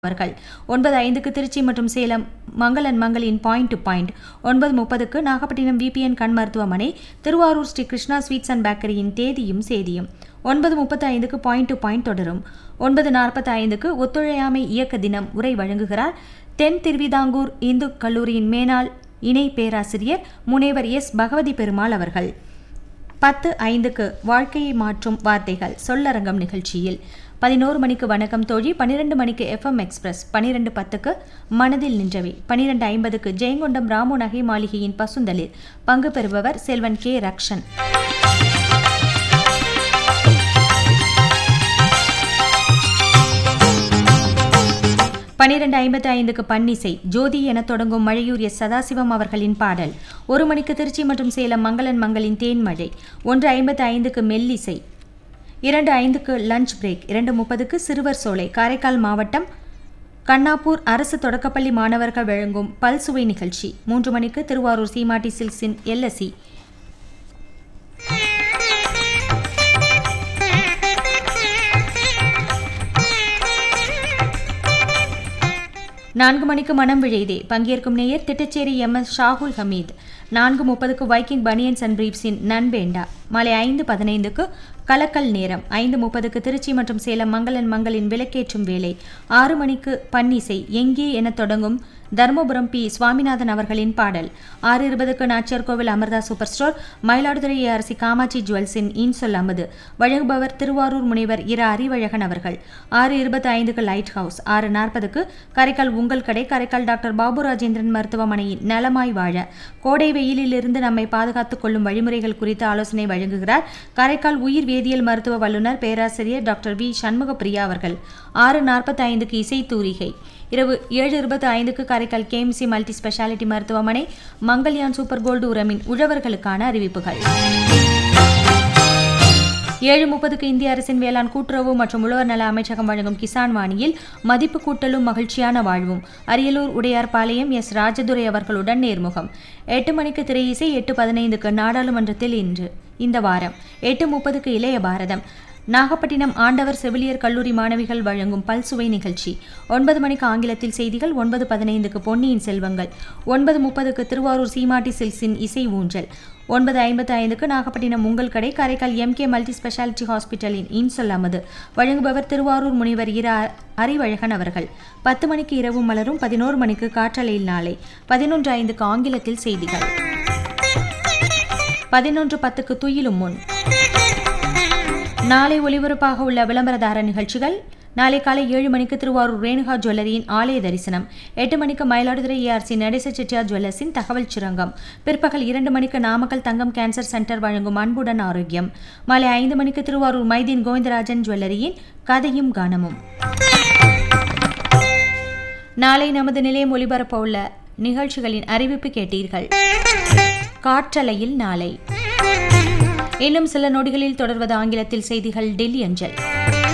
அவர்கள் ஒன்பது ஐந்துக்கு திருச்சி மற்றும் சேலம் மங்களன் மங்களின் பாயிண்ட் டு பாயிண்ட் ஒன்பது முப்பதுக்கு நாகப்பட்டினம் விபிஎன் கண் மருத்துவமனை திருவாரூர் ஸ்ரீ கிருஷ்ணா ஸ்வீட்ஸ் அண்ட் பேக்கரியின் தேதியும் சேதியும் ஒன்பது முப்பத்து ஐந்துக்கு பாயிண்ட் டு பாயிண்ட் தொடரும் ஒன்பது நாற்பத்தி ஐந்துக்கு ஒத்துழையாமை இயக்க தினம் உரை வழங்குகிறார் தென் திருவிதாங்கூர் இந்து கல்லூரியின் மேனாள் இணை பேராசிரியர் முனைவர் எஸ் பகவதி பெருமாள் அவர்கள் பத்து ஐந்துக்கு வாழ்க்கையை மாற்றும் வார்த்தைகள் சொல்லரங்கம் நிகழ்ச்சியில் பதினோரு மணிக்கு வணக்கம் தோழி பன்னிரெண்டு மணிக்கு எஃப்எம் எக்ஸ்பிரஸ் பன்னிரெண்டு பத்துக்கு மனதில் நின்றவை பன்னிரெண்டு ஐம்பதுக்கு ஜெயங்கொண்டம் ராமு நகை மாளிகையின் பசுந்தலில் பங்கு பெறுபவர் செல்வன் கே ரக்ஷன் பனிரெண்டு ஐம்பத்தி ஐந்துக்கு பன்னிசை ஜோதி என தொடங்கும் மழையூர் எஸ் சதாசிவம் அவர்களின் பாடல் ஒரு மணிக்கு திருச்சி மற்றும் சேலம் மங்களன் மங்களின் தேன்மழை ஒன்று ஐம்பத்தி ஐந்துக்கு மெல்லிசை இரண்டு ஐந்துக்கு லஞ்ச் பிரேக் இரண்டு முப்பதுக்கு சிறுவர் சோலை காரைக்கால் மாவட்டம் கண்ணாப்பூர் அரசு தொடக்கப்பள்ளி மாணவர்கள் வழங்கும் பல்சுவை நிகழ்ச்சி மூன்று மணிக்கு திருவாரூர் சீமாட்டி சில்க்ஸின் எல்எஸ்சி நான்கு மணிக்கு மனம் விழைதே பங்கேற்கும் நேயர் திட்டச்சேரி எம் எஸ் ஷாகுல் ஹமீத் நான்கு முப்பதுக்கு வைக்கிங் பனியன்ஸ் அண்ட் பிரீப்ஸின் நன்பேண்டா மாலை ஐந்து பதினைந்துக்கு கலக்கல் நேரம் ஐந்து முப்பதுக்கு திருச்சி மற்றும் சேலம் மங்களன் மங்களின் விளக்கேற்றும் வேலை ஆறு மணிக்கு பன்னிசை எங்கே என தொடங்கும் தர்மபுரம் பி சுவாமிநாதன் அவர்களின் பாடல் ஆறு இருபதுக்கு Nachiyar Koil Amirtha super store Mayiladuthurai ARC Kamatchi ஜுவல்ஸின் இன்சொல் அமுது வழங்குபவர் திருவாரூர் முனைவர் இர அறிவழகன் அவர்கள் ஆறு இருபத்தி ஐந்துக்கு லைட் ஹவுஸ் ஆறு நாற்பதுக்கு காரைக்கால் உங்கள் கடை காரைக்கால் டாக்டர் பாபு ராஜேந்திரன் மருத்துவமனையின் நலமாய் வாழ கோடை வெயிலிலிருந்து நம்மை பாதுகாத்துக் கொள்ளும் வழிமுறைகள் குறித்து ஆலோசனை வழங்குகிறார் காரைக்கால் உயிர் வேதியியல் மருத்துவ வல்லுநர் பேராசிரியர் டாக்டர் வி சண்முகப்பிரியா அவர்கள் ஆறு நாற்பத்தி ஐந்துக்கு இசை தூரிகை இரவு ஏழு இருபத்தி ஐந்துக்கு காரைக்கால் கேஎம்சி மல்டி ஸ்பெஷாலிட்டி மருத்துவமனை மங்கல்யான் சூப்பர் கோல்டு உரமின் உழவர்களுக்கான அறிவிப்புகள் ஏழு முப்பதுக்கு இந்திய அரசின் வேளாண் கூட்டுறவு மற்றும் உழவர் நல அமைச்சகம் வழங்கும் கிசான் வாணியில் மதிப்பு கூட்டலும் மகிழ்ச்சியான வாழ்வும் அரியலூர் உடையார்பாளையம் எஸ் ராஜதுரை அவர்களுடன் நேர்முகம் எட்டு மணிக்கு திரை இசை எட்டு பதினைந்துக்கு நாடாளுமன்றத்தில் இன்று இந்த வாரம் எட்டு முப்பதுக்கு இளைய பாரதம் நாகப்பட்டினம் ஆண்டவர் செவிலியர் கல்லூரி மாணவிகள் வழங்கும் பல்சுவை நிகழ்ச்சி ஒன்பது மணிக்கு ஆங்கிலத்தில் செய்திகள் ஒன்பது பதினைந்துக்கு பொன்னியின் செல்வங்கள் ஒன்பது முப்பதுக்கு திருவாரூர் சீமாட்டி சில்ஸின் இசை ஊஞ்சல் ஒன்பது ஐம்பத்தி ஐந்துக்கு நாகப்பட்டினம் உங்கள் கடை காரைக்கால் எம்கே மல்டி ஸ்பெஷாலிட்டி ஹாஸ்பிட்டலின் இன்சொல் அமது வழங்குபவர் திருவாரூர் முனிவர் இர அறிவழகன் அவர்கள் பத்து மணிக்கு இரவு மலரும் பதினோரு மணிக்கு காற்றலையில் நாளை பதினொன்று ஐந்துக்கு ஆங்கிலத்தில் செய்திகள் பதினொன்று பத்துக்கு துயிலும் முன் நாளை ஒலிபரப்பாக உள்ள விளம்பரதார நிகழ்ச்சிகள் நாளை காலை ஏழு மணிக்கு திருவாரூர் ரேணுகா ஜுவல்லரியின் ஆலய தரிசனம் எட்டு மணிக்கு மயிலாடுதுறை ஏஆர்சி நடேச செட்டியார் ஜுவல்லர்ஸின் தகவல் சுரங்கம் பிற்பகல் இரண்டு மணிக்கு நாமக்கல் தங்கம் கேன்சர் சென்டர் வழங்கும் அன்புடன் ஆரோக்கியம் மாலை ஐந்து மணிக்கு திருவாரூர் மைதீன் கோவிந்தராஜன் ஜுவல்லரியின் கதையும் கானமும் நாளை நமது நிலையம் ஒலிபரப்ப உள்ள நிகழ்ச்சிகளின் அறிவிப்பு கேட்டீர்கள் காற்றலையில் நாளை இன்னும் சில நொடிகளில் தொடர்வது ஆங்கிலத்தில் செய்திகள் டெல்லி அஞ்சல்